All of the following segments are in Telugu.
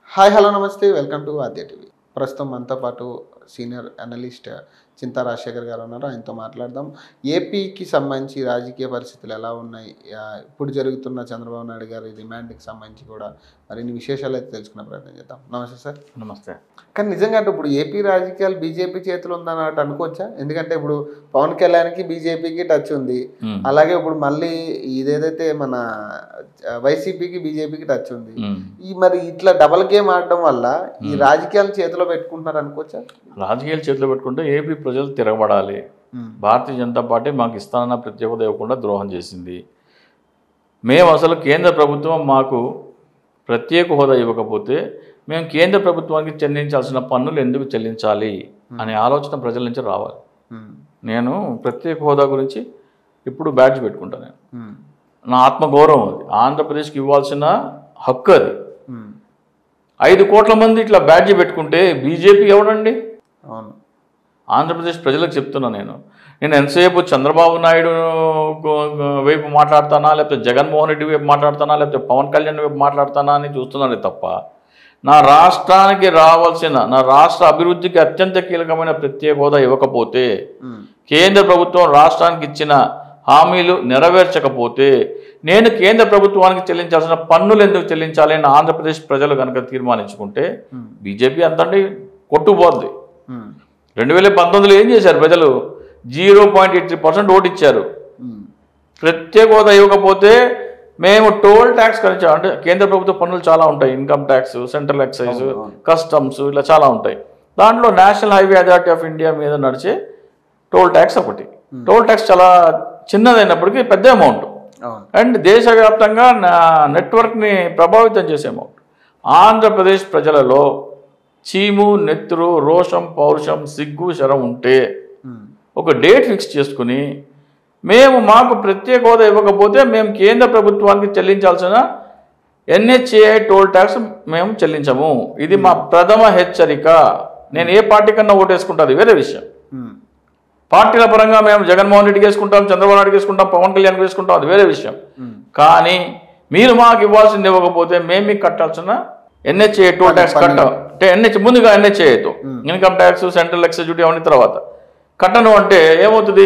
Hi hello namaste welcome to Aadya TV ప్రస్తుతం మనతో పాటు సీనియర్ అనలిస్ట్ చింతా రాజశేఖర్ గారు ఉన్నారు ఆయనతో మాట్లాడదాం ఏపీకి సంబంధించి రాజకీయ పరిస్థితులు ఎలా ఉన్నాయి ఆ, ఇప్పుడు జరుగుతున్న చంద్రబాబు నాయుడు గారి రిమాండ్కి సంబంధించి కూడా మరిన్ని విశేషాలు అయితే తెలుసుకునే ప్రయత్నం చేద్దాం నమస్తే సార్ నమస్తే కానీ నిజంగా అంటే ఇప్పుడు ఏపీ రాజకీయాలు బీజేపీ చేతిలో ఉందన్నట్టు అనుకోవచ్చా ఎందుకంటే ఇప్పుడు పవన్ కళ్యాణ్కి బీజేపీకి టచ్ ఉంది మ్మ్. అలాగే ఇప్పుడు మళ్ళీ ఇదేదైతే మన వైసీపీకి బీజేపీకి టచ్ ఉంది మ్మ్. ఈ మరి ఇట్లా డబల్ గేమ్ ఆడడం వల్ల ఈ రాజకీయాలు చేతిలో పెట్టుకుంటున్నారు అనుకోవచ్చా రాజకీయాలు చేతిలో పెట్టుకుంటే ఏపీ ప్రజలు తిరగబడాలి భారతీయ జనతా పార్టీ మాకు ఇస్తానన్న ప్రత్యేకత ఇవ్వకుండా ద్రోహం చేసింది మేము అసలు కేంద్ర ప్రభుత్వం మాకు ప్రత్యేక హోదా ఇవ్వకపోతే మేము కేంద్ర ప్రభుత్వానికి చెల్లించాల్సిన పన్నులు ఎందుకు చెల్లించాలి అనే ఆలోచన ప్రజల నుంచి రావాలి ఉమ్, నేను ప్రత్యేక హోదా గురించి ఇప్పుడు బ్యాడ్జ్ పెట్టుకుంటాను నేను ఉమ్, నా ఆత్మగౌరవం అది ఆంధ్రప్రదేశ్కి ఇవ్వాల్సిన హక్కు అది ఉమ్, ఐదు కోట్ల మంది ఇట్లా బ్యాడ్జీ పెట్టుకుంటే బీజేపీ ఎవడండి అవును ఆంధ్రప్రదేశ్ ప్రజలకు చెప్తున్నా నేను నేను ఎంతసేపు చంద్రబాబు నాయుడు వైపు మాట్లాడతానా లేకపోతే జగన్మోహన్ రెడ్డి వైపు మాట్లాడతానా లేకపోతే పవన్ కళ్యాణ్ వైపు మాట్లాడతానా అని చూస్తున్నాను తప్ప నా రాష్ట్రానికి రావాల్సిన నా రాష్ట్ర అభివృద్ధికి అత్యంత కీలకమైన ప్రత్యేక హోదా ఇవ్వకపోతే ఉమ్, కేంద్ర ప్రభుత్వం రాష్ట్రానికి ఇచ్చిన హామీలు నెరవేర్చకపోతే నేను కేంద్ర ప్రభుత్వానికి చెల్లించాల్సిన పన్నులు ఎందుకు చెల్లించాలి అని ఆంధ్రప్రదేశ్ ప్రజలు కనుక తీర్మానించుకుంటే ఉమ్, బీజేపీ అంతండి కొట్టుకుపోద్ది ఉమ్, రెండు వేల పంతొమ్మిదిలో ఏం చేశారు ప్రజలు zero point eight three percent vote ఇచ్చారు ఉమ్, ప్రత్యేక హోదా ఇవ్వకపోతే మేము టోల్ ట్యాక్స్ కనిచాం అంటే కేంద్ర ప్రభుత్వ పన్నులు చాలా ఉంటాయి ఇన్కమ్ ట్యాక్స్ సెంట్రల్ ఎక్సైజ్ అవును, అవును. కస్టమ్స్ ఇలా చాలా ఉంటాయి దాంట్లో national highway authority of India మీద నడిచే టోల్ ట్యాక్స్ ఒకటి టోల్ ట్యాక్స్ చాలా చిన్నదైనప్పటికీ పెద్ద అమౌంట్ అవును అండ్ దేశవ్యాప్తంగా నా నెట్వర్క్ని ప్రభావితం చేసే అమౌంట్ ఆంధ్రప్రదేశ్ ప్రజలలో చీము నెత్తురు రోషం పౌరుషం సిగ్గు శరం ఉంటే ఉమ్, ఒక డేట్ ఫిక్స్ చేసుకుని మేము మాకు ప్రత్యేక హోదా ఇవ్వకపోతే మేము కేంద్ర ప్రభుత్వానికి చెల్లించాల్సిన ఎన్హెచ్ఏఐ టోల్ ట్యాక్స్ మేము చెల్లించము ఇది మా ప్రథమ హెచ్చరిక నేను ఏ పార్టీ కన్నా ఓటేసుకుంటుంది వేరే విషయం ఉమ్, పార్టీల పరంగా మేము జగన్మోహన్ రెడ్డికి వేసుకుంటాం చంద్రబాబు నాయుడుకి వేసుకుంటాం పవన్ కళ్యాణ్కి వేసుకుంటాం అది వేరే విషయం ఉమ్, కానీ మీరు మాకు ఇవ్వాల్సింది ఇవ్వకపోతే మేము మీకు కట్టాల్సిన ఎన్హెచ్ఏ టోల్ ట్యాక్స్ కట్ట అంటే ఎన్హెచ్ ముందుగా ఎన్హెచ్ఏతో income tax central excise duty అవన్నీ తర్వాత కట్టను అంటే ఏమవుతుంది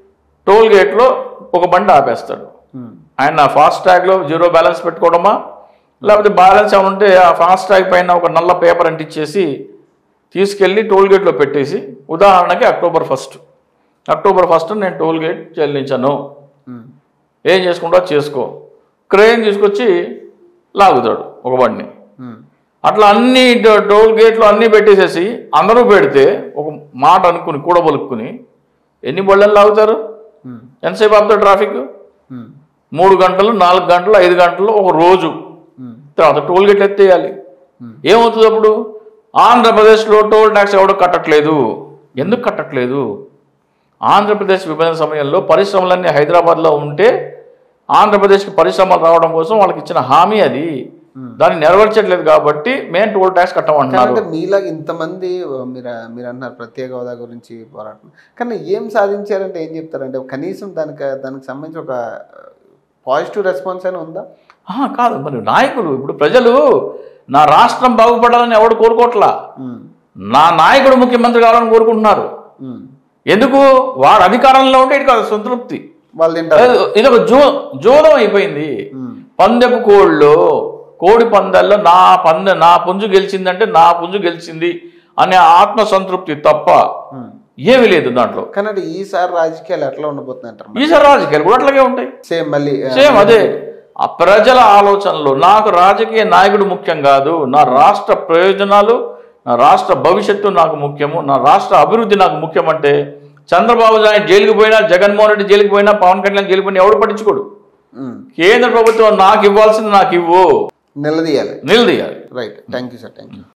టోల్ గేట్లో ఒక బండి ఆపేస్తాడు ఉమ్, ఆయన ఫాస్ట్ ట్యాగ్లో జీరో బ్యాలెన్స్ పెట్టుకోవడమా లేకపోతే బ్యాలెన్స్ ఏమైనా ఉంటే ఆ ఫాస్ట్ ట్యాగ్ పైన ఒక నల్ల పేపర్ అంటించేసి తీసుకెళ్ళి టోల్ గేట్లో పెట్టేసి ఉదాహరణకి అక్టోబర్ ఫస్ట్ అక్టోబర్ ఫస్ట్ నేను టోల్ గేట్ చెల్లించను ఉమ్, ఏం చేసుకుంటా చేసుకో క్రేన్ తీసుకొచ్చి లాగుతాడు ఒక బండిని ఉమ్, అట్లా అన్ని టో- టోల్ గేట్లు అన్నీ పెట్టేసేసి అందరూ పెడితే ఒక మాట అనుకుని కూడబలుక్కుని ఎన్ని బళ్ళని లాగుతారు ఉమ్, ఎంతసేపు ఆపుతారు ట్రాఫిక్ ఉమ్, మూడు గంటలు నాలుగు గంటలు ఐదు గంటలు ఒక రోజు ఉమ్, తర్వాత టోల్ గేట్లు ఎత్తేయాలి Hmm. ఏమవుతుంది అప్పుడు ఆంధ్రప్రదేశ్లో టోల్ ట్యాక్స్ ఎవడో కట్టట్లేదు ఎందుకు కట్టట్లేదు ఆంధ్రప్రదేశ్ విభజన సమయంలో పరిశ్రమలన్నీ హైదరాబాద్లో ఉంటే ఆంధ్రప్రదేశ్కి పరిశ్రమలు రావడం కోసం వాళ్ళకి ఇచ్చిన హామీ అది దాన్ని నెరవేర్చట్లేదు కాబట్టి మేము టోల్ ట్యాక్స్ కట్టమంటున్నారు అంటే మీలాగా ఇంతమంది మీరు మీరు అన్నారు ప్రత్యేక హోదా గురించి పోరాటం కానీ ఏం సాధించారంటే ఏం చెప్తారంటే కనీసం దానికి దానికి సంబంధించి ఒక పాజిటివ్ రెస్పాన్స్ అయినా ఉందా ఆహా, కాదు మరి నాయకులు ఇప్పుడు ప్రజలు నా రాష్ట్రం బాగుపడాలని ఎవడు కోరుకోవట్లా ఉమ్, నా నాయకుడు ముఖ్యమంత్రి కావాలని కోరుకుంటున్నారు ఉమ్. ఎందుకు వాడు అధికారంలో ఉంటే ఇటు కాదు సంతృప్తి వాళ్ళు తింటారు ఇది ఒక జో జోదం అయిపోయింది ఉమ్, పందెపు కోళ్ళు కోడి పందాల్లో నా పందె నా పుంజు గెలిచిందంటే నా పుంజు గెలిచింది అనే ఆత్మ సంతృప్తి తప్ప ఉమ్. ఏమీ లేదు దాంట్లో కానీ అంటే ఈసారి రాజకీయాలు ఎట్లా ఉండబోతున్నాయి అంటారు ఈసారి రాజకీయాలు కూడా అట్లాగే ఉంటాయి సేమ్ మళ్ళీ ఆ, సేమ్ అదే ఆ ప్రజల ఆలోచనలు నాకు రాజకీయ నాయకుడు ముఖ్యం కాదు నా రాష్ట్ర ప్రయోజనాలు నా రాష్ట్ర భవిష్యత్తు నాకు ముఖ్యము నా రాష్ట్ర అభివృద్ధి నాకు ముఖ్యమంటే చంద్రబాబు నాయుడు జైలుకి పోయినా జగన్మోహన్ రెడ్డి జైలుకి పోయినా పవన్ కళ్యాణ్ జైలుకి పోయినా ఎవడు పట్టించుకోడు ఉమ్, కేంద్ర ప్రభుత్వం నాకు ఇవ్వాల్సింది నాకు ఇవ్వు నిలదీయాలి నిలదీయాలి right thank you sir thank you